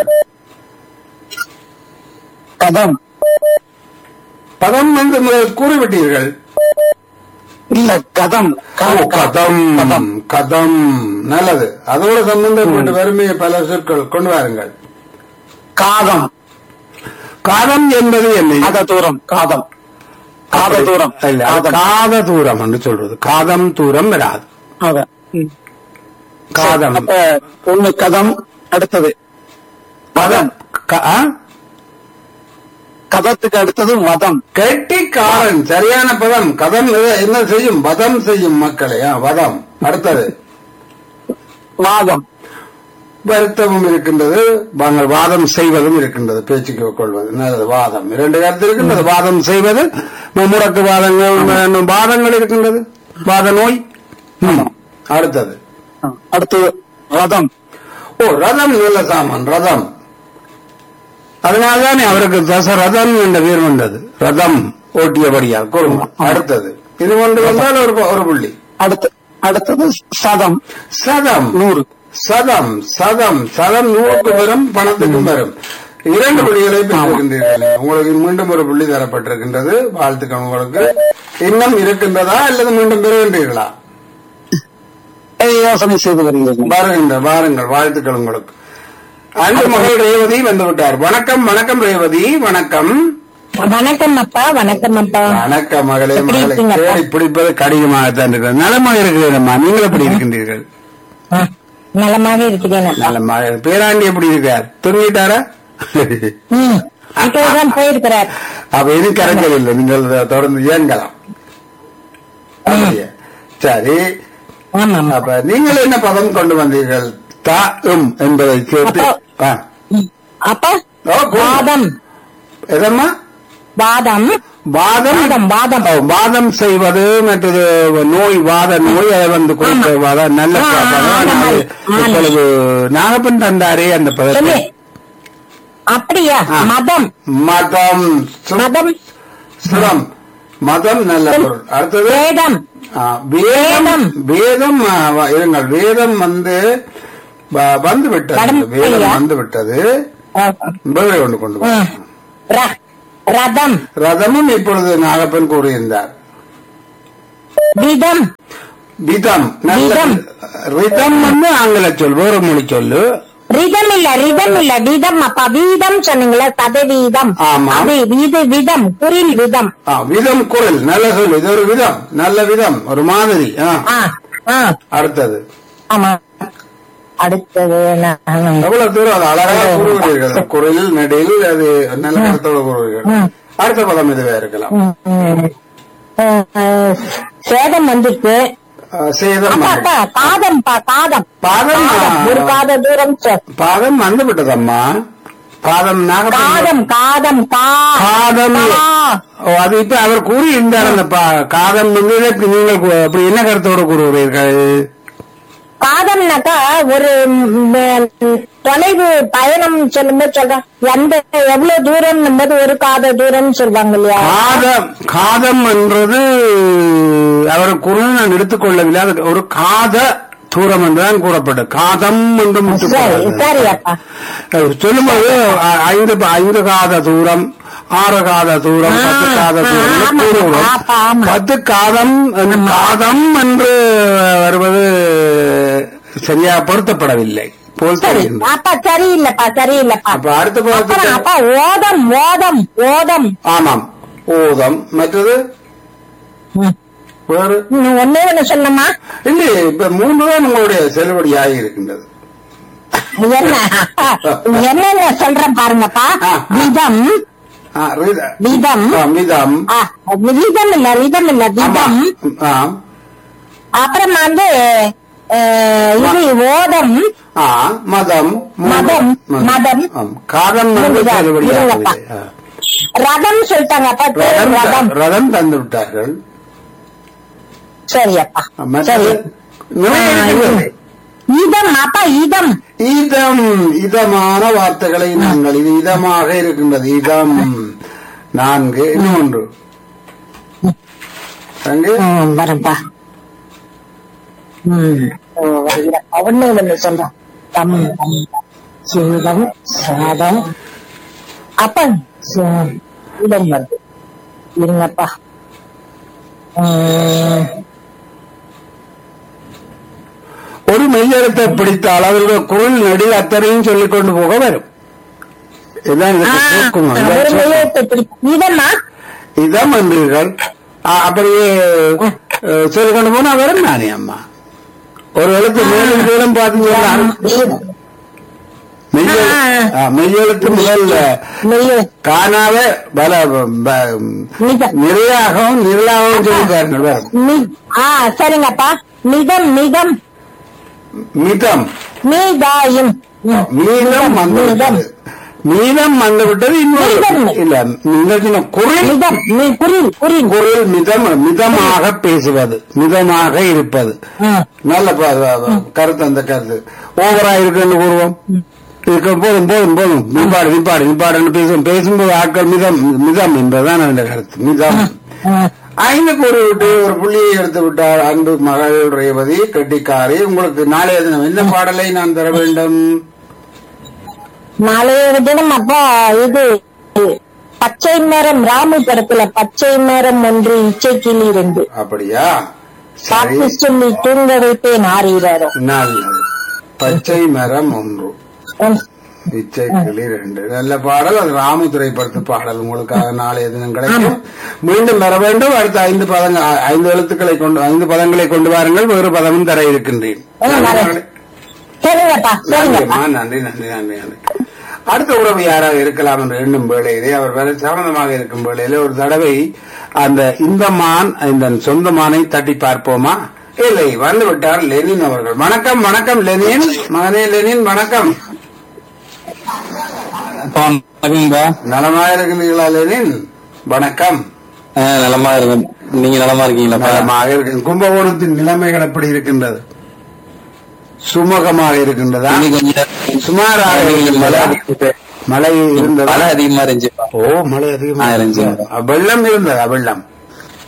கதம் பதம் வந்து முதல் கூறிவிட்டீர்கள் இல்ல கதம் க- ஓ, க- கதம் கதம் நல்லது அதோட சம்பந்தப்பட்ட வறுமையை பல சொற்கள் கொண்டு வாருங்கள் காதம் காதம் என்பது என்ன காத தூரம் காதம் காத தூரம் இல்ல அது காதம் காத தூரம் என்று சொல்றது காதம் தூரம் வராது காதம். ம். காதம் அப்ப ஒண்ணு கதம் அடுத்தது பதம் க- ஆ? கதத்துக்கு அடுத்தது வதம் கெட்டிக்காரன் சரியான பதம் கதம் எத- என்ன செய்யும் வதம் செய்யும் மக்களை ஆ, வதம் அடுத்தது வாதம் வருத்தமும் இருக்கின்றது நாங்கள் வாதம் செய்வதும் இருக்கின்றது பேச்சுக்கு கொள்வது நல்லது வாதம் இரண்டு கருத்து இருக்கின்றது வாதம் செய்வது முடக்கு வாதங்கள் இன்னும் வாதங்கள் இருக்கின்றது வாத நோய் ம். அடுத்தது ஆ, அடுத்தது ரதம் ஓ ரதம் நல்ல சாமான் ரதம் அதனால்தானே அவருக்கு தசரதம் என்ற பேர் வந்தது ரதம் ஓட்டியபடியால் கூறுங்க அடுத்தது இது கொண்டு வந்தால் ஒரு ஒரு புள்ளி அடுத்து அடுத்தது சதம் சதம் நூறு சதம் சதம் சதம் நூறுக்கு வரும் பணத்துக்கும் வரும் இரண்டு புள்ளிகளை பெற்றிருக்கின்றீர்கள் உங்களுக்கு மீண்டும் ஒரு புள்ளி தரப்பட்டிருக்கின்றது வாழ்த்துக்கள் உங்களுக்கு இன்னும் இருக்கின்றதா அல்லது மீண்டும் பெறுகின்றீர்களா யோசனை செய்து வருகிறது வாருங்க வாருங்கள் வாழ்த்துக்கள் உங்களுக்கு அன்பு மகள் ரேவதி வந்து விட்டார் வணக்கம் வணக்கம் ரேவதி வணக்கம் வணக்கம் அப்பா வணக்கம் அப்பா வணக்கம் மகளே எப்படி மகளே இருக்கீங்க அப்பா? தேடி பிடிப்பது கடினமாகத்தான் இருக்கிறது நலமாக இருக்கிறேன்மா நீங்கள் எப்படி இருக்கின்றீர்கள் ஆ, நலமாக இருக்கிறேன் அப்பா நலமாக பேராண்டி எப்படி இருக்கார் தூங்கிட்டாரா ம், இப்போதான் போயிருக்கிறார் அப்ப இது கரைக்கவில்லை நீங்கள் தொடர்ந்து இயங்கலாம் அப்படியா? சரி ஆமா ஆமா அப்ப நீங்கள் என்ன பதம் கொண்டு வந்தீர்கள் தா உம் என்பதை சேர்த்து ஆ. ம், அப்பா ஓ, கூறுங்க. வாதம் எதம்மா வாதம் வாதம் வாதம் வாதம் ஓ, வாதம் செய்வது மற்றது நோய் வாத நோய் அதை வந்து கொடுத்த வாதம் நல்ல ஆ, பதம். ஆமா, அது ஆமா. இப்பொழுது நாகப்பன் தந்தாரே அந்த பதத்தை சொல்லு அப்படியா ஆ. மதம் மதம் சு- மதம் சுரம் மதம் நல்ல பொருள் அடுத்தது வேதம் ஆ, வேதம் வேதம் ஆ, வ- இருங்கள் வேதம் வந்து வ- வந்து விட்டது வடம் வேதம் இல்லையா? வந்து விட்டது அஹ், வேறு கொண்டு கொண்டு வா. ம். ர- ரதம் ரதமும் இப்பொழுது நாகப்பன் கூறியிருந்தார் விதம் விதம் நல்ல விதம். ரிதம் வந்து ஆங்கில சொல் வேறு மொழி சொல்லு ரிதம் இல்ல ரிதம் இல்ல விதம் அப்பா வீதம் சொன்னீங்களா சதவீதம் ஆமா. அது இது விதம் குரில் விதம் ஆ, விதம் குரல் நல்ல சொல் இது ஒரு விதம் நல்ல விதம் ஒரு மாதிரி ஆ. ஆ ஆ அடுத்தது ஆமா அடுத்தது என்ன? எவ்வளவு தூரம் அது அழகாக கூறுகிறீர்கள் குரலில் நடையில் அது நல்ல கருத்தோடு கூறுகிறீர்கள் அடுத்த பதம் இதுவே இருக்கலாம் ம், ம். அஹ், அஹ், சேதம் வந்துருக்கு ஆ, சேதம் அப்பா வந்து- அப்பா காதம் பா காதம் பாதம் காதம். ஒரு காத தூரம் சொல். பாதம் வந்து விட்டதம்மா பாதம் நாகப்பன் காதம் காதம் கா காதம் கா. ஓ, அது இப்ப அவர் கூறி இருந்தார் அந்த பா- காதம் வந்து இதற்கு நீங்கள் கு- அப்படி என்ன கருத்தோடு கூறுகிறீர்கள் காதம்னாக்கா ஒரு ம், தொலைவு பயணம் சொல்லும்போது சொல்றேன் எந்த எவ்வளவு தூரம் என்பது ஒரு காத தூரம் சொல்லுவாங்க இல்லையா காதம் காதம் என்றது அவர் குரல் நான் எடுத்துக்கொள்ளவில்லை அது ஒரு காத தூரம் என்றுதான் கூறப்பட்டது காதம் என்று சரி முட்டுக் சரி அப்பா சொல்லும்போது அ- ஐந்து ஐந்து காத தூரம் ஆறு காத தூரம் ஆ, பத்து காத ஆ, தூரம் என்று ஆமா, கூறுகிறோம் ஆப்பா, ஆமா. பத்து காதம் என்று- காதம் என்று வருவது சரியா பொருத்தப்படவில்லை போல் சரி தெரிகின்றது. அப்பா சரியில்லப்பா சரியில்லப்பா அப்ப அடுத்த அப்புறம் பாடத்துக்கு அப்பா ஓதம் ஓதம் ஓதம் ஆமாம் ஓதம் மற்றது ம். வேறு இன்னும் ஒண்ணே ஒண்ணு சொல்லணுமா இல்லை இப்ப மூன்று தான் உங்களுடைய செல்லுபடியாகி இருக்கின்றது என்ன என்னென்ன சொல்றேன் பாருங்கப்பா ஆ, ஆ. விதம் ஆ, ரித- விதம் ஆ, மிதம் ஆ, விதம் இல்ல விதம் இல்ல விதம் ஆ, அப்புறம் வந்து அஹ், இது ஓதம் ஆ, மதம் மூன்று- மதம், மதம். ஆம். காதம் வந்து மூன்று தான். செல்லுபடியாகவில்லை இருங்கப்பா. ஆ. ரதம் சொல்லிட்டாங்க அப்பா பேர் ரதம் ரதம் ரதம் தந்து விட்டார்கள் சரி அப்பா மற்றது சரி நிறைய ஆ, இருக்கிறது. இதம் அப்பா இதம் இதம் இதமான வார்த்தைகளை நாங்கள் இது இதமாக இருக்கின்றது இதம் நான்கு இன்னொன்று அங்கு ம், வரேன்ப்பா ம் ஓ, வருகிறேன். ஒண்ணு ஒண்ணு சொல்றேன் தம் தம் சீதம் சாதம் அப்ப ச- இதம் வருது இருங்கப்பா ம், ஒரு மெய்யெழுத்தை பிடித்தால் அவருடைய குரல் நெடில் அத்தனையும் சொல்லிக் கொண்டு போக வரும் இதுதான் ஆ, இதுக்கு சூக்குமம். ஒரு இதுதான் சூக்குமம். மையத்தை பிடி- இதமா இதான் என்றீர்கள் ஆ, அப்படியே அஹ், சொல்லிக் கொண்டு போனா வரும் நானே அம்மா ஒரு எழுத்து மேலும் கீழும் பாத்தீங்கன்னா இதம். மெய்யெழு- ஆ. ஆ, மெய்யெழுத்து முதல்ல மெய்ய காணாத பல ப- மிதம் நிறையாகவும் நிரலாகவும் சொல்லி பாருங்கள் வரும் மி- ஆ சரிங்கப்பா மிதம் மிதம் மிதம் மீதாயும் ம். மீதம் வந்து மிதம் விட்டது மீதம் வந்து விட்டது இன்னொரு மிதம். இல்ல நீங்கள் சொன்ன குரல் மிதம் மீ புரியுது புரியுது குரல் மிதம் மிதமாக பேசுவது மிதமாக இருப்பது ம். நல்ல ப- ப- கருத்து அந்த கருத்து ஓவரா இருக்குன்னு கூறுவோம் இருக்க போதும் போதும் போதும் நிப்பாடு நிப்பாடு நிப்பாடுன்னு பேசும் பேசும்போது ஆட்கள் மிதம் மிதம் என்பதுதான் அந்த கருத்து மிதம் ம். ஐந்து கூறி விட்டு ஒரு புள்ளியை எடுத்து விட்டார் அன்பு மகள் ரேவதி கெட்டிக்காரி உங்களுக்கு நாளைய தினம் என்ன பாடலை நான் தர வேண்டும் நாளைய தினம் அப்பா இது பச்சை மரம் ராமு படத்துல பச்சை மரம் ஒன்று இச்சை கிளி ரெண்டு அப்படியா சரி காத்து சொல்லி தூங்க வைப்பேன் ஆறுகிறாரோ நல்லது பச்சை மரம் ஒன்று இச்சை கிளி ரெண்டு நல்ல பாடல் அது ராமு திரைப்படத்து பாடல் உங்களுக்காக நாளைய தினம் கிடைக்கும் மீண்டும் வர வேண்டும் அடுத்த ஐந்து பதங்கள் ஐ- ஐந்து எழுத்துக்களை கொண்டு ஐந்து பதங்களை கொண்டு வாருங்கள் வேறு பதமும் தர இருக்கின்றேன் ஆ, வரேன். சரிங்கப்பா சரிங்கப்பா நன்றிம்மா, நன்றி நன்றி நன்றி நன்றி அடுத்த உறவு யாராக இருக்கலாம் என்று எண்ணும் வேளையிலே அவர் வேற சம்பந்தமாக இருக்கும் வேளையிலே ஒரு தடவை அந்த இந்த மான் இந்த சொந்த மானை தட்டி பார்ப்போமா இல்லை வந்து விட்டார் லெனின் அவர்கள் வணக்கம் வணக்கம் லெனின் மகனே லெனின் வணக்கம் வணக்கம்ப்பா நலமாக இருக்கிறீர்களா லெனின் வணக்கம் ஆ, நலமா இருக்கேன் நீங்க நலமா இருக்கீங்களாப்பா நலமாக இருக்கு கும்பகோணத்தின் நிலைமைகள் எப்படி இருக்கின்றது சுமூகமாக இருக்கின்றதா இன்னைக்கு கொஞ்சம் சுமாராக இருக்கின்றதா மழை இருந்ததா மழை அதிகமா இருந்துச்சுப்பா ஓ மழை அதிகமா ஆ, இருந்துச்சு. அ, வெள்ளம் இருந்ததா வெள்ளம்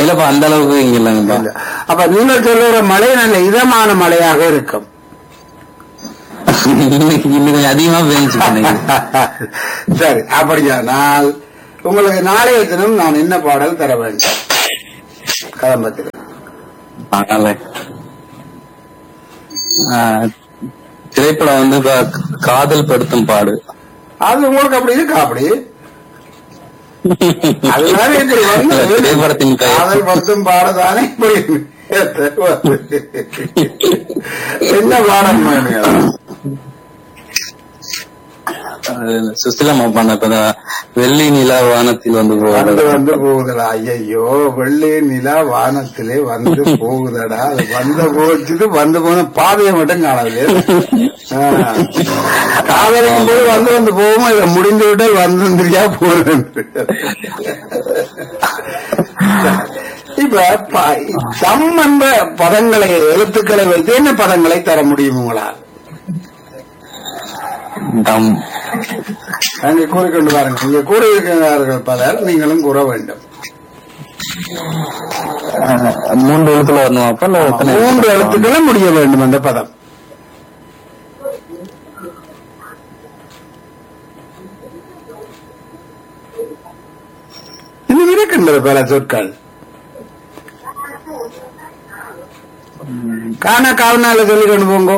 இல்லப்பா அந்த அளவுக்கு இங்க இல்லைங்கப்பா இல்ல. அப்ப நீங்கள் சொல்லுற மழை நல்ல இதமான மழையாக இருக்கும் இன்னைக்கு இன்னும் கொஞ்சம் அதிகமா பெஞ்சுச்சு இன்னைக்கு. சரி அப்படியானால் உங்களுக்கு நாளைய தினம் நான் என்ன பாடல் தர வேண்டும் கதம்பத்தில் அதனால ஆ, திரைப்படம் வந்து இப்ப காதல் படுத்தும் பாடு அது உங்களுக்கு அப்படி இருக்கா அப்படி அதனால இப்படி வந்து திரைப்படத்தின் பெயர். காதல் பத்தும் பாடதானே இப்படி என்ன பாடம் வேணும் அது சுசிலம்மா பண்ண இப்பதான் வெள்ளி நிலா வானத்தில் வந்து வந்து போகிறது வந்து போகுதடா ஐயோ வெள்ளி நிலா வானத்திலே வந்து போகுதடா அது வந்த போச்சுது வந்து போன பாதையை மட்டும் காணவில்லை காதலிக்கும் போது வந்து வந்து போகும் இதை முடிந்து விட்டால் வந்து வந்துருக்கா போகுது இப்ப ப- தம் என்ற பதங்களை எழுத்துக்களை வைத்து என்ன பதங்களை தர முடியும் உங்களால் டம் அங்கே கூறிக்கொண்டு பாருங்கள் இங்கே கூறியிருக்கிறார்கள் பலர் நீங்களும் கூற வேண்டும் ஆ, மூன்று எழுத்துல வரணுமாப்பா இல்ல எத்தனை மூன்று எழுத்துக்களும் முடிய வேண்டும் அந்த பதம் இன்னும் இருக்கின்றது பல சொற்கள் காண காவனால சொல்லிக் கொண்டு போங்கோ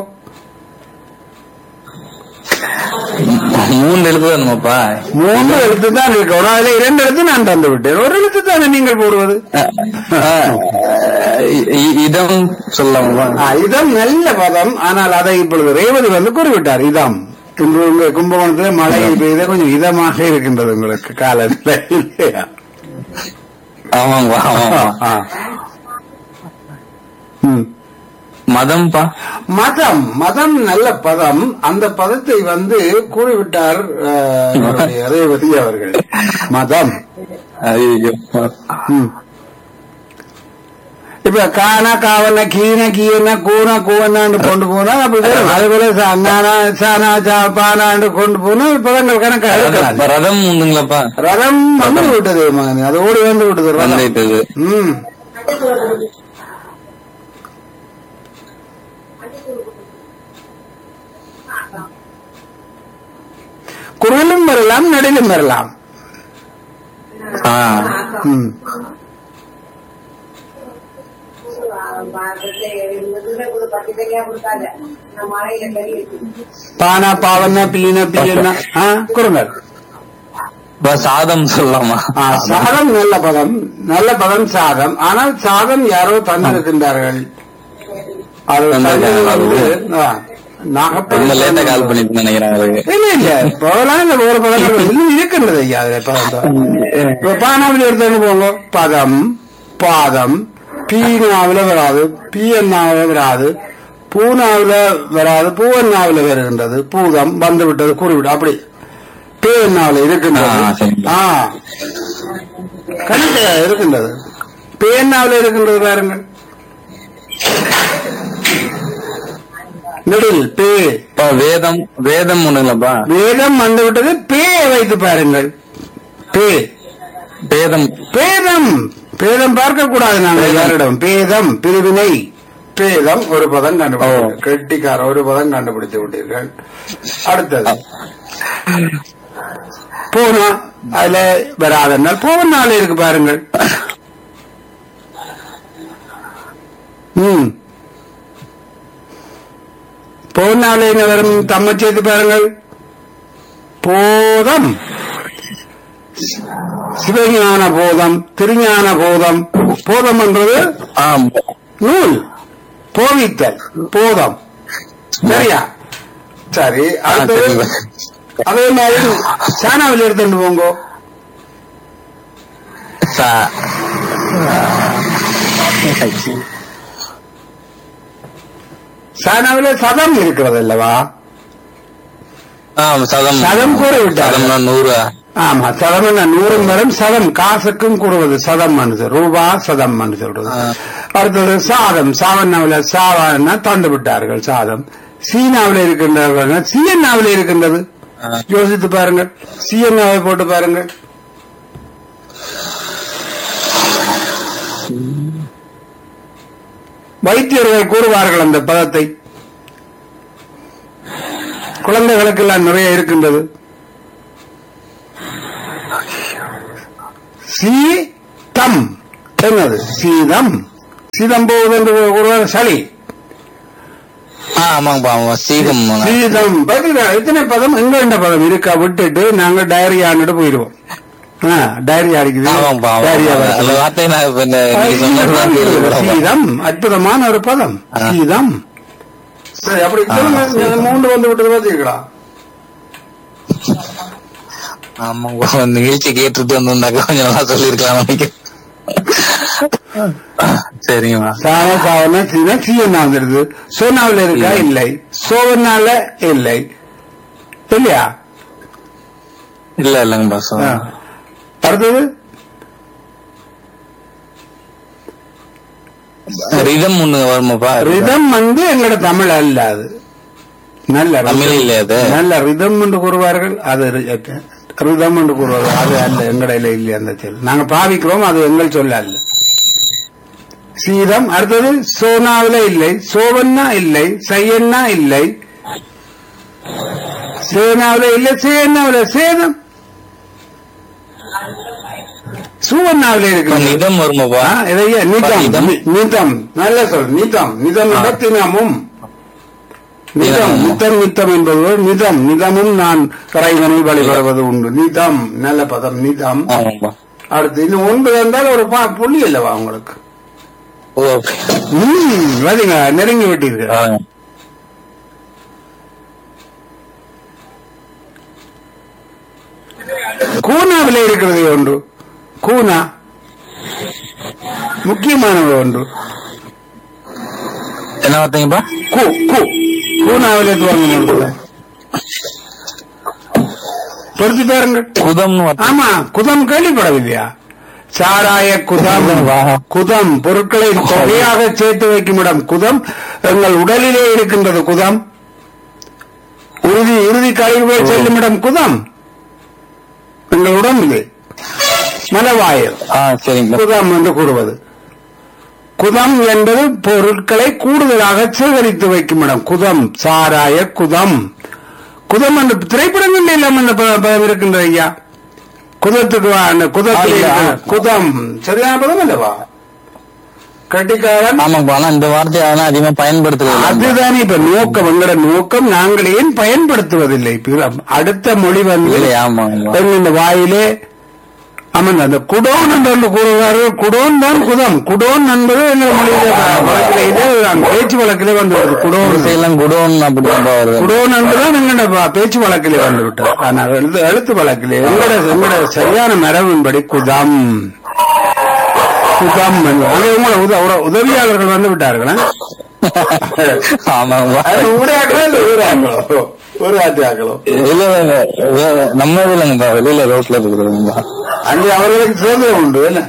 மூன்று எழுத்து வரணுமாப்பா மூன்று எழுத்து தான் இருக்கணும் அதுல இரண்டு எழுத்து நான் தந்து விட்டேன் ஒரு எழுத்து தானே நீங்கள் போடுவது ஆ, இ- இ- இடம் சொல்லலாமா ஆ, இதம் நல்ல பதம் ஆனால் அதை இப்பொழுது ரேவதி வந்து கூறிவிட்டார் இதம் இன்று உங்க கும்பகோணத்தில் மழை பெய்த கொஞ்சம் இதமாக இருக்கின்றது உங்களுக்கு காலநிலை இல்லையா ஆமாங்கப்பா ஆமாப்பா ஆ. ம். மதம்பா மதம் மதம் நல்ல பதம் அந்த பதத்தை வந்து கூறிவிட்டார் அஹ், நம்முடைய ரேவதி அவர்கள் மதம் ஐயோ ம். இப்ப காண காவன கீன கீன கூன கூவனாண்டு கொண்டு போனா அப்படி வரும். அதுபோல சன்னானா சானா சா பானாண்டு கொண்டு போனா பதங்கள் கணக்கு எடுக்கலாம் ரதம் உண்டுங்களாப்பா ரதம் வந்து விட்டது மகன் அது ஓடி வந்து விட்டது ரதம் வந்துட்டது ம் குரலும் வரலாம் நடிலும் வரலாம் ஆ ம் பானா பாவன பீன பீன ஆ குறுங்கள் இப்ப சாதம் சொல்லலாமா ஆ, சாதம் நல்ல பதம் நல்ல பதம் சாதம் ஆனால் சாதம் யாரோ தந்திருக்கின்றார்கள் அது தந்திருக்காங்க, தந்தது வந்து, அது. ஆ, நாகப்பழம் ரொம்ப லேட்டா கால் பண்ணிட்டு நினைக்கிறேன் அதுக்கு இல்ல இல்ல போகலாம் இல்ல ஒரு பதங்கள் இன்னும் இருக்கின்றது ஐயா அது பதம் தான். இப்ப பானாவில் எடுத்து போங்க பதம் பாதம் பீனாவில வராது பீஎன்னாவில வராது பூனாவில வராது பூவன்னாவில வருகின்றது பூதம் வந்து விட்டது கூறிவிட்டு அப்படி பேன்னாவில ஆ, இருக்கின்றது சரி. ஆ கணக்கு இருக்கின்றது பேன்னாவில இருக்கின்றது பாருங்கள் நெடில் பே இப்ப வேதம் வேதம் ஒண்ணுங்களாப்பா வேதம் வந்து விட்டது பேயை வைத்து பாருங்கள் பே வேதம் பேதம் பேதம் பார்க்க கூடாது நாங்கள் யாரிடம் பேதம் பிரிவினை பேதம் ஒரு பதம் கண்டுபிடித்தீர்கள் கெட்டிக்கார ஒரு பதம் கண்டுபிடித்து விட்டீர்கள் அடுத்தது பூனா அதுல வராதனால் பூவனால இருக்கு பாருங்கள் ம் பூனால என்ன வரும் தம்ம சேர்த்து பாருங்கள் போதம் சிவஞான போதம் திருஞான போதம் போதம் என்றது ஆ நூல் போவித்தல் போதம் சரியா சரி ஆ, அடுத்தது சரிங்க. அதே மாதிரி சானாவில் எடுத்துட்டு போங்க ச- சானாவில சதம் இருக்கிறது அல்லவா ஆ, சதம் சதம் கூற விட்டார். சதம்னா நூறு ஆமா சதம் என்ன நூறும் வரும் சதம் காசுக்கும் கூறுவது சதம் மனு ரூபா சதம் மனு சொல்றது ஆ. அடுத்தது சாதம் சாவண்ணாவில சாவான்னா தந்து விட்டார்கள் சாதம் சீனாவில இருக்கின்றவர்கள் சிஎன்னாவில இருக்கின்றது ஆ. யோசித்து பாருங்கள் சிஎன்னாவை போட்டு பாருங்கள் வைத்தியர்கள் கூறுவார்கள் அந்த பதத்தை குழந்தைகளுக்கெல்லாம் நிறைய இருக்கின்றது சீதம் என்னது சீதம் சீதம் போவது என்று கூறுவார் சளி ஆ, ஆமாங்கப்பா ஆமா சீகம் சீதம் பாத்தீங்களா எத்தனை பதம் எங்க பதம் இருக்கா விட்டுட்டு நாங்க டயரியான்னுட்டு போயிடுவோம் ஆ, டயரியா அடிக்குது ஆமாங்கப்பா ஆமா. டயரியா அந்த வருது. வார்த்தை நான் இப்ப இந்த ஆ, நீங்க சொன்னதுதான் கேள்விப்பட்டேன். சீதம் அற்புதமான ஒரு பதம் ஆ. சீதம் சரி அப்படி சொல்லுங்க இந்த மூன்று வந்து விட்டது பாத்தீங்களா ஆமாங்கப்பா நிகழ்ச்சி கேட்டுட்டு வந்திருந்தாக்க கொஞ்சம் நல்லா சொல்லியிருக்கலாம் நினைக்கிறேன் சரிங்கம்மா சாண சாவன சீன சீயனா வந்துருது சோனாவில் இருக்கா இல்லை சோவனால இல்லை இல்லையா இல்ல இல்லங்கப்பா ஆ. சொல்லுங்க அடுத்தது ரிதம் ஒண்ணு வருமாப்பா ரிதம் வந்து எங்களோட தமிழ் அல்ல அது நல்ல ரிதம். தமிழ் இல்ல அது நல்ல ரிதம் என்று கூறுவார்கள் அது ரி- ரிதம் என்று கூறுவார்கள் அது அல்ல எங்கடையில இல்லை அந்த சொல் நாங்க பாவிக்கிறோம் அது எங்கள் சொல்ல அல்ல சீதம் அடுத்தது சோனாவில இல்லை சோவன்னா இல்லை சையன்னா இல்லை சேனாவில இல்லை சேனாவில சேதம் சுவண்ணாவில இருக்கு நிதம் வருமாப்பா ஆ, இதையே நிதம் நிதம். நி- நிதம் நல்ல சொல் நிதம் நிதம் ஆ. தினமும் நிதம் தினமும். நித்தம் நித்தம் என்பது ஒரு நிதம் நிதமும் நான் இறைவனை வழிபடுவது உண்டு நிதம் நல்ல பதம் நிதம் ஆமாப்பா அடுத்து இன்னும் ஒன்பது இருந்தால் ஒரு பா- புள்ளி அல்லவா உங்களுக்கு ஓ அப்படி. ம், பாத்தீங்களா நெருங்கி விட்டீர்கள் ஆ. கூனாவில இருக்கிறது ஒன்று கூனா முக்கியமானது ஒன்று என்ன வார்த்தைங்கப்பா கூ கூ கூனாவில துவங்க பொறுத்து பாருங்கள் குதம்னு வார்த்தை ஆமா குதம் கேள்விப்படவில்லையா சாராய குதம் குதம் பொருட்களை தொகையாக சேர்த்து வைக்கும் இடம் குதம் எங்கள் உடலிலே இருக்கின்றது குதம் இறுதி இறுதி கழிவுகள் செல்லும் இடம் குதம் எங்கள் உடம்பிலே மலவாயல் ஆ சரிங்க குதம் என்று கூறுவது குதம் என்பது பொருட்களை கூடுதலாக சேகரித்து வைக்கும் இடம் குதம் சாராய குதம் குதம் என்று திரைப்படங்கள் எல்லாம் அந்த ப- பதம் இருக்கின்றது ஐயா குதத்துக்கு வா, அந்த குதத்தில் ஆ, இல்ல. இருக்கிற- குதம் சரியான பதம் அல்லவா கட்டிக்காரன் ஆமாப்பா ஆனா இந்த வார்த்தையை ஆனா அதிகமா பயன்படுத்துறது இல்ல. அதுதான் இப்ப நோக்கம் எங்களோட நோக்கம் நாங்கள் ஏன் பயன்படுத்துவதில்லை பிற- அடுத்த மொழி வந்து இல்லை ஆமாங்க எங்க இந்த வாயிலே அமர்ந்த அந்த குடோன் என்று ஒன்று கூறுவார்கள் குடோன் தான் குதம் குடோன் என்பது எங்கள் மொழியிலே வழக்கிலே இதே தான் பேச்சு வழக்கிலே வந்து விட்டது குடோன் எல்லாம் குடோன் அப்படிதான்ப்பா வருது குடோன் என்பதுதான் எங்களோட வ- பேச்சு வழக்கிலே வந்து விட்டது ஆனால் எழுத்து எழுத்து வழக்கிலே எங்களோட எங்களோட சரியான மரபின்படி குதம் குதம் என்பது அங்கே உங்களை உத- உற- உதவியாளர்கள் வந்து விட்டார்களா ஆமாங்கப்பா அது ஊராக்களோ இல்ல ஊராக்களோ ஊராட்சியாக்களோ இல்ல இல்ல, இல்ல நம்ம இது இல்லைங்கப்பா வெளியில ரோட்ல இருக்கிறதுங்கப்பா அங்கே அவர்களுக்கு சுதந்திரம் உண்டு என்ன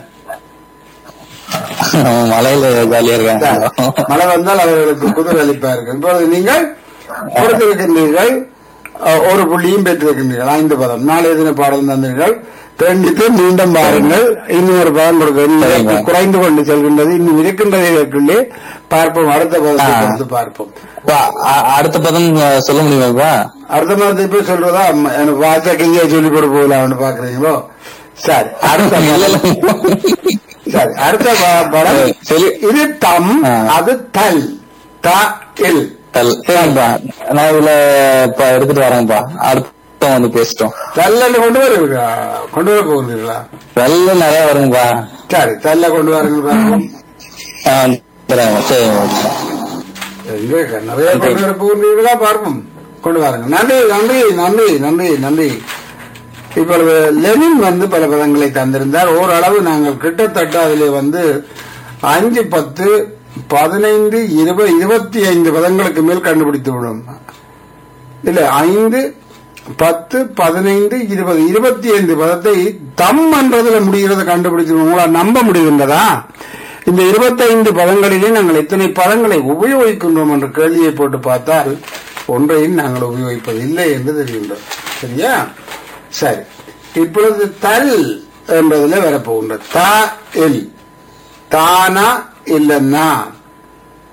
மலையில ஜாலியா இருக்காங்க மழை வந்தால் அவர்களுக்கு குதிரை அளிப்பார்கள் இப்பொழுது நீங்கள் கொடுத்திருக்கின்றீர்கள் அஹ், ஒரு புள்ளியும் பெற்றிருக்கின்றீர்கள் ஐந்து பதம் நாளைய தின பாடல் தந்தீர்கள் தெரிஞ்சிட்டு மீண்டும் பாருங்கள் இன்னும் ஒரு பதம் கொடுக்க இன்னும் சரிங்க. குறைந்து கொண்டு செல்கின்றது இன்னும் இருக்கின்றதற்குள்ளே பார்ப்போம் அடுத்த பதத்தை ஆ. கொடுத்து பார்ப்போம் அப்பா, அ- அடுத்த பதம் அ, சொல்ல முடியுமாப்பா அடுத்த மாதத்தை போய் சொல்றதா அம்ம- எனக்கு வாட்சா கிஞ்சியா சொல்லி போட போகலாம்னு பாக்குறீங்களோ சரி அடுத்த இல்ல, இல்ல. சரி அடுத்த ப- படம் சரி. இது தம் ஆ. அது தல் த இல் தல். சரிங்கப்பா நான் இதுல இப்ப எடுத்துட்டு வரேன்ப்பா அடுத்த வந்து பேசிட்டோம் தல்ல கொண்டு வருவீங்களா கொண்டு வர போகிறீங்களா வெள்ள நிறைய வருங்கப்பா சரி தல்ல கொண்டு வரீங்க பார்ப்போம் ஆ, சரிங்க, சரிங்க எங்க நிறைய கொண்டு வர போகிறீர்களா பார்ப்போம் கொண்டு வாருங்க நன்றி நன்றி நன்றி நன்றி நன்றி இப்பொழுது லெனின் வந்து பல பதங்களை தந்திருந்தார் ஓரளவு நாங்கள் கிட்டத்தட்ட அதிலே வந்து அஞ்சு பத்து பதினைந்து இருபது இருபத்தி ஐந்து பதங்களுக்கு மேல் கண்டுபிடித்து விடும் இல்ல ஐந்து பத்து பதினைந்து இருபது இருபத்தி ஐந்து பதத்தை தம் என்றதுல முடிகிறத கண்டுபிடிச்சு உங்களால் நம்ப முடிகின்றதா இந்த இருபத்தைந்து பதங்களிலே நாங்கள் எத்தனை பதங்களை உபயோகிக்கின்றோம் என்ற கேள்வியை போட்டு பார்த்தால் ஒன்றையும் நாங்கள் உபயோகிப்பதில்லை என்று தெரிகின்றது சரியா சரி இப்பொழுது தல் என்பதில் வரப்போகின்றது தா இல் தானா இல்லைன்னா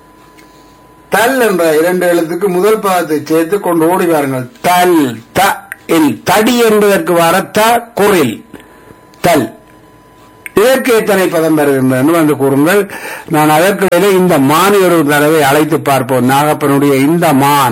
தல் என்ற இரண்டு எழுத்துக்கு முதல் பாதத்தை சேர்த்து கொண்டு ஓடி வாருங்கள் தல் த இல் தடி என்பதற்கு வர த குரில் தல் இதற்கு எத்தனை பதம் வருகின்றன வந்து கூறுங்கள் நான் அதற்கிடையிலே இந்த மான் ஒரு தடவை அழைத்து பார்ப்போம் நாகப்பனுடைய இந்த மான்